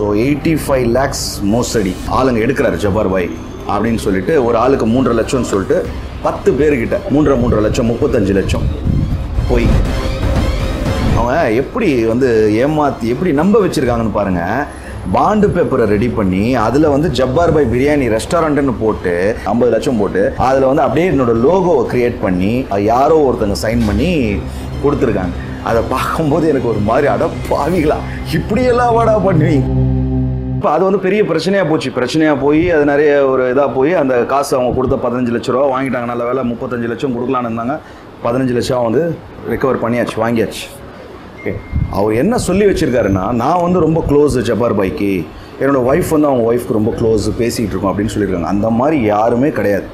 so eighty five lakhs மோசடி ஆளுங்க எடுக்கிறாரு ஜப்பார் பாய் அப்படின்னு சொல்லிட்டு ஒரு ஆளுக்கு மூன்றரை லட்சம்னு சொல்லிட்டு பத்து பேர்கிட்ட மூன்றரை மூன்றரை லட்சம் முப்பத்தஞ்சு லட்சம் போய் அவங்க எப்படி வந்து ஏமாத்தி எப்படி நம்ப வச்சிருக்காங்கன்னு பாருங்க பாண்டு பேப்பரை ரெடி பண்ணி அதில் வந்து ஜப்பார் பாய் பிரியாணி ரெஸ்டாரண்ட்னு போட்டு ஐம்பது லட்சம் போட்டு அதில் வந்து அப்படியே என்னோட லோகோவை கிரியேட் பண்ணி அது யாரோ ஒருத்தங்க சைன் பண்ணி கொடுத்துருக்காங்க அதை பார்க்கும்போது எனக்கு ஒரு மாதிரி அட பாவிகளா இப்படியெல்லாம் வாடா பண்ணுவீங்க இப்போ அது வந்து பெரிய பிரச்சனையாக போச்சு பிரச்சனையாக போய் அது நிறைய ஒரு இதாக போய் அந்த காசு அவங்க கொடுத்த பதினஞ்சு லட்ச ரூபா வாங்கிட்டாங்க நல்ல வேலை முப்பத்தஞ்சு லட்சம் கொடுக்கலான்னு இருந்தாங்க பதினஞ்சு லட்சம் வந்து ரெக்கவர் பண்ணியாச்சு வாங்கியாச்சு ஓகே அவர் என்ன சொல்லி வச்சிருக்காருன்னா நான் வந்து ரொம்ப க்ளோஸ் ஜப்பார் பாய்க்கு என்னோட ஒய்ஃப் வந்து அவங்க ஒய்ஃப்க்கு ரொம்ப க்ளோஸ் பேசிகிட்டு இருக்கோம் அப்படின்னு சொல்லியிருக்காங்க அந்த மாதிரி யாருமே கிடையாது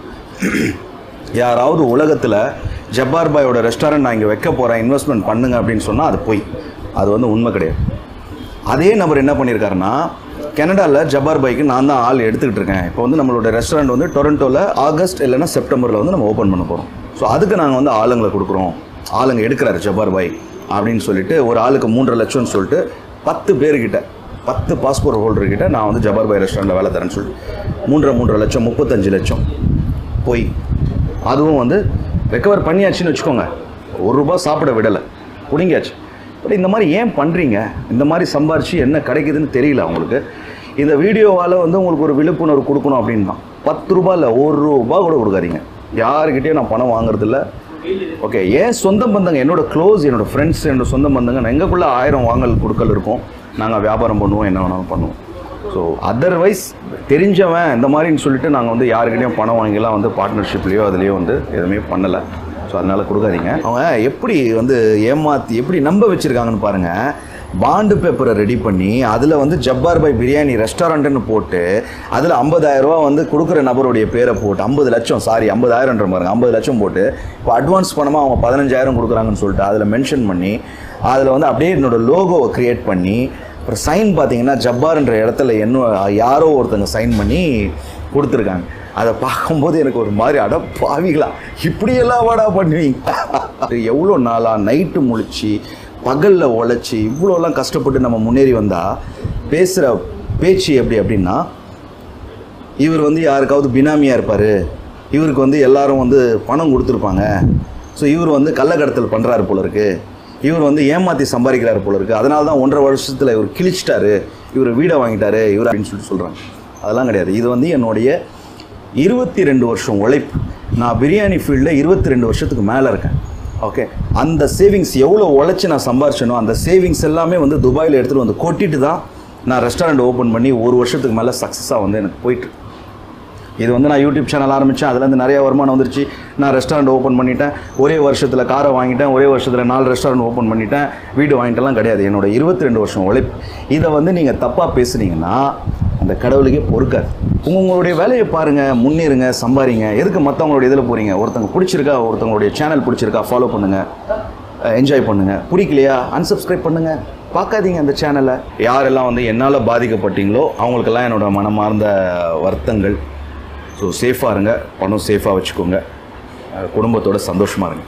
யாராவது உலகத்தில் ஜப்பார் பாயோட ரெஸ்டாரண்ட் நான் இங்கே வைக்க போகிறேன் இன்வெஸ்ட்மெண்ட் பண்ணுங்க அப்படின்னு சொன்னால் அது போய் அது வந்து உண்மை கிடையாது அதே நபர் என்ன பண்ணியிருக்காருன்னா கனடாவில் ஜப்பார் பைக்கு நான் தான் ஆள் எடுத்துக்கிட்டு இருக்கேன் இப்போ வந்து நம்மளோட ரெஸ்டாரண்ட் வந்து டொரண்டோவில் ஆகஸ்ட் இல்லைன்னா செப்டம்பரில் வந்து நம்ம ஓப்பன் பண்ண போகிறோம் ஸோ அதுக்கு நாங்கள் வந்து ஆளுங்களை கொடுக்குறோம் ஆளுங்க எடுக்கிறாரு ஜப்பார் பாய் அப்படின்னு சொல்லிட்டு ஒரு ஆளுக்கு மூன்றரை லட்சம்னு சொல்லிட்டு பத்து பேர்கிட்ட பத்து பாஸ்போர்ட் ஹோல்டர்கிட்ட நான் வந்து ஜப்பார் பாய் ரெஸ்டாரண்ட்டில் வேலை தரேன்னு சொல்லிட்டு மூன்றரை மூன்றரை லட்சம் முப்பத்தஞ்சு லட்சம் போய் அதுவும் வந்து ரெக்கவர் பண்ணியாச்சுன்னு வச்சுக்கோங்க ஒரு ரூபா சாப்பிட விடலை குடிங்காச்சு பட் இந்த மாதிரி ஏன் பண்ணுறீங்க இந்த மாதிரி சம்பாரிச்சு என்ன கிடைக்குதுன்னு தெரியல அவங்களுக்கு இந்த வீடியோவால் வந்து உங்களுக்கு ஒரு விழிப்புணர்வு கொடுக்கணும் அப்படின்னு தான் பத்து ரூபா இல்லை ஒரு ரூபா கூட கொடுக்காதீங்க யாருக்கிட்டேயும் நான் பணம் வாங்குறதில்ல ஓகே ஏன் சொந்த பந்தங்க என்னோட க்ளோஸ் என்னோட ஃப்ரெண்ட்ஸ் என்னோட சொந்த பந்தங்க நான் எங்களுக்குள்ள ஆயிரம் வாங்கல் கொடுக்கல் இருக்கும் நாங்கள் வியாபாரம் பண்ணுவோம் என்ன வேணாலும் பண்ணுவோம் ஸோ அதர்வைஸ் தெரிஞ்சவன் இந்த மாதிரின்னு சொல்லிட்டு நாங்கள் வந்து யாருக்கிட்டையும் பணம் வாங்கிலாம் வந்து பார்ட்னர்ஷிப்லேயோ அதுலேயோ வந்து எதுவுமே பண்ணலை ஸோ அதனால் கொடுக்காதீங்க அவங்க எப்படி வந்து ஏமாற்றி எப்படி நம்ப வச்சுருக்காங்கன்னு பாருங்கள் பாண்டு பேப்பரை ரெடி பண்ணி அதில் வந்து ஜப்பார் பாய் பிரியாணி ரெஸ்டாரண்ட்டுன்னு போட்டு அதில் ரூபா வந்து கொடுக்குற நபருடைய பேரை போட்டு ஐம்பது லட்சம் சாரி ஐம்பதாயிரம்ன்ற பாருங்க ஐம்பது லட்சம் போட்டு இப்போ அட்வான்ஸ் பணமாக அவங்க பதினஞ்சாயிரம் கொடுக்குறாங்கன்னு சொல்லிட்டு அதில் மென்ஷன் பண்ணி அதில் வந்து அப்படியே என்னோட லோகோவை க்ரியேட் பண்ணி அப்புறம் சைன் பார்த்தீங்கன்னா ஜப்பார்ன்ற இடத்துல என்ன யாரோ ஒருத்தங்க சைன் பண்ணி கொடுத்துருக்காங்க அதை பார்க்கும்போது எனக்கு ஒரு மாதிரி அட பாவிகளா இப்படியெல்லாம் வாடா பண்ணுவீங்க எவ்வளோ நாளாக நைட்டு முழிச்சு பகலில் உழைச்சி இவ்வளோலாம் கஷ்டப்பட்டு நம்ம முன்னேறி வந்தால் பேசுகிற பேச்சு எப்படி அப்படின்னா இவர் வந்து யாருக்காவது பினாமியாக இருப்பார் இவருக்கு வந்து எல்லாரும் வந்து பணம் கொடுத்துருப்பாங்க ஸோ இவர் வந்து கள்ளக்கடத்தல் பண்ணுறாரு போல இருக்கு இவர் வந்து ஏமாற்றி சம்பாதிக்கிறாரு போல இருக்கு அதனால தான் ஒன்றரை வருஷத்தில் இவர் கிழிச்சிட்டாரு இவர் வீடை வாங்கிட்டாரு இவர் அப்படின்னு சொல்லிட்டு சொல்கிறாங்க அதெல்லாம் கிடையாது இது வந்து என்னுடைய இருபத்தி ரெண்டு வருஷம் உழைப்பு நான் பிரியாணி ஃபீல்டில் இருபத்தி ரெண்டு வருஷத்துக்கு மேலே இருக்கேன் ஓகே அந்த சேவிங்ஸ் எவ்வளோ உழைச்சி நான் சம்பாரிச்சனோ அந்த சேவிங்ஸ் எல்லாமே வந்து துபாயில் எடுத்துகிட்டு வந்து கொட்டிட்டு தான் நான் ரெஸ்டாரண்ட் ஓப்பன் பண்ணி ஒரு வருஷத்துக்கு மேலே சக்ஸஸாக வந்து எனக்கு போயிட்டு இது வந்து நான் யூடியூப் சேனல் ஆரம்பித்தேன் அதுலேருந்து நிறைய வருமானம் வந்துருச்சு நான் ரெஸ்டாரண்ட் ஓப்பன் பண்ணிட்டேன் ஒரே வருஷத்தில் காரை வாங்கிட்டேன் ஒரே வருஷத்தில் நாலு ரெஸ்டாரண்ட் ஓப்பன் பண்ணிட்டேன் வீடு வாங்கிட்டெல்லாம் கிடையாது என்னோட இருபத்தி ரெண்டு வருஷம் உழைப்பு இதை வந்து நீங்கள் தப்பாக பேசுனீங்கன்னா அந்த கடவுளுக்கே பொறுக்காது உங்க- உங்களுடைய வேலையை பாருங்கள் முன்னேறுங்க சம்பாரிங்க எதுக்கு மற்றவங்களுடைய இதில் போகிறீங்க ஒருத்தங்க பிடிச்சிருக்கா ஒருத்தவங்களுடைய சேனல் பிடிச்சிருக்கா ஃபாலோ பண்ணுங்கள் என்ஜாய் பண்ணுங்கள் பிடிக்கலையா unsubscribe பண்ணுங்கள் பார்க்காதீங்க அந்த சேனலை யாரெல்லாம் வந்து என்னால் பாதிக்கப்பட்டீங்களோ அவங்களுக்கெல்லாம் என்னோட மனமார்ந்த வருத்தங்கள் ஸோ சேஃபாக இருங்க பணம் சேஃபாக வச்சுக்கோங்க அஹ் குடும்பத்தோட சந்தோஷமாக இருங்க